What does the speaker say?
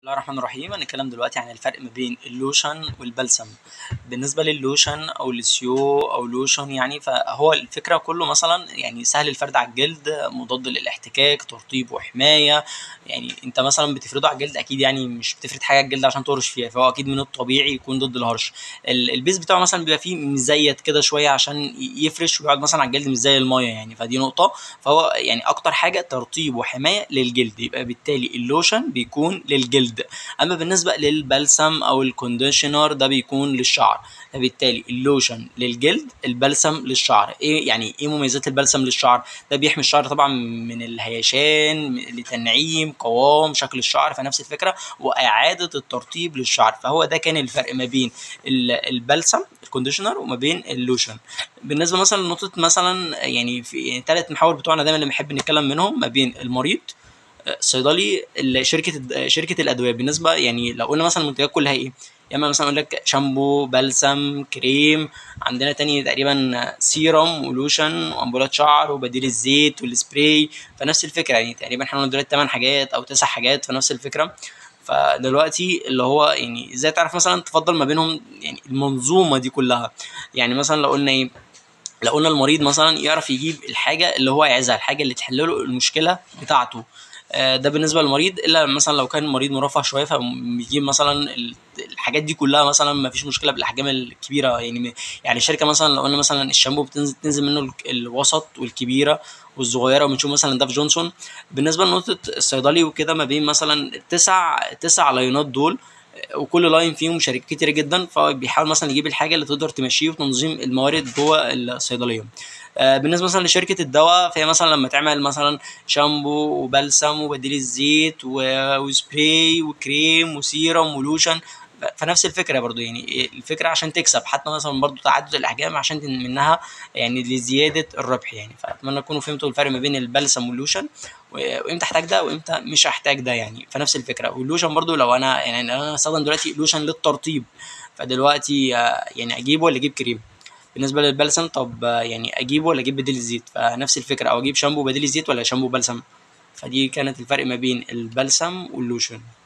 الله الرحمن الرحيم هنتكلم دلوقتي عن الفرق ما بين اللوشن والبلسم بالنسبة للوشن أو السيو أو لوشن يعني فهو الفكرة كله مثلا يعني سهل الفرد على الجلد مضاد للاحتكاك ترطيب وحماية يعني انت مثلا بتفرده على الجلد اكيد يعني مش بتفرد حاجة على الجلد عشان تهرش فيها فهو اكيد من الطبيعي يكون ضد الهرش ال- البيز بتاعه مثلا بيبقى فيه مزيت كده شوية عشان ي- يفرش ويقعد مثلا على الجلد مش زي المية يعني فدي نقطة فهو يعني اكتر حاجة ترطيب وحماية للجلد يبقى بالتالي اللوشن بيكون للجلد اما بالنسبه للبلسم او الكونديشنر ده بيكون للشعر فبالتالي اللوشن للجلد البلسم للشعر ايه يعني ايه مميزات البلسم للشعر ده بيحمي الشعر طبعا من الهيشان لتنعيم قوام شكل الشعر فنفس الفكره واعاده الترطيب للشعر فهو ده كان الفرق ما بين ال- البلسم الكونديشنر وما بين اللوشن بالنسبه مثلا لنقطه مثلا يعني في ثلاث محاور بتوعنا دايما اللي بنحب نتكلم منهم ما بين المريض صيدلي ال- شركه الد- شركه الادويه بالنسبه يعني لو قلنا مثلا المنتجات كلها ايه يا اما مثلا اقول لك شامبو بلسم كريم عندنا تاني تقريبا سيرم ولوشن وامبولات شعر وبديل الزيت والسبراي فنفس الفكره يعني تقريبا احنا قلنا دلوقتي 8 حاجات او 9 حاجات فنفس الفكره فدلوقتي اللي هو يعني ازاي تعرف مثلا تفضل ما بينهم يعني المنظومه دي كلها يعني مثلا لو قلنا ايه لو قلنا المريض مثلا يعرف يجيب الحاجه اللي هو عايزها الحاجه اللي تحل له المشكله بتاعته آه، ده بالنسبه للمريض الا مثلا لو كان مريض مرفه شويه فبيجيب مثلا ال- الحاجات دي كلها مثلا ما فيش مشكله بالاحجام الكبيره يعني م- يعني الشركه مثلا لو قلنا مثلا الشامبو بتنزل تنزل منه ال- الوسط والكبيره والصغيره وبنشوف مثلا ده في جونسون بالنسبه لنقطه الصيدلي وكده ما بين مثلا التسع تسع لاينات دول وكل لاين فيهم شركات كتير جدا فبيحاول مثلا يجيب الحاجه اللي تقدر تمشيه وتنظيم الموارد جوه الصيدليه آه، بالنسبه مثلا لشركه الدواء فهي مثلا لما تعمل مثلا شامبو وبلسم وبديل الزيت و- وسبراي وكريم وسيرم ولوشن ف- فنفس الفكره برضو يعني الفكره عشان تكسب حتى مثلا برضو تعدد الاحجام عشان تن- منها يعني لزياده الربح يعني فاتمنى تكونوا فهمتوا الفرق ما بين البلسم واللوشن و- وامتى احتاج ده وامتى مش هحتاج ده يعني فنفس الفكره واللوشن برضو لو انا يعني انا هستخدم دلوقتي لوشن للترطيب فدلوقتي آه، يعني اجيبه ولا اجيب كريم بالنسبه للبلسم طب آه، يعني اجيبه ولا اجيب بديل الزيت فنفس الفكره او اجيب شامبو بديل الزيت ولا شامبو بلسم فدي كانت الفرق ما بين البلسم واللوشن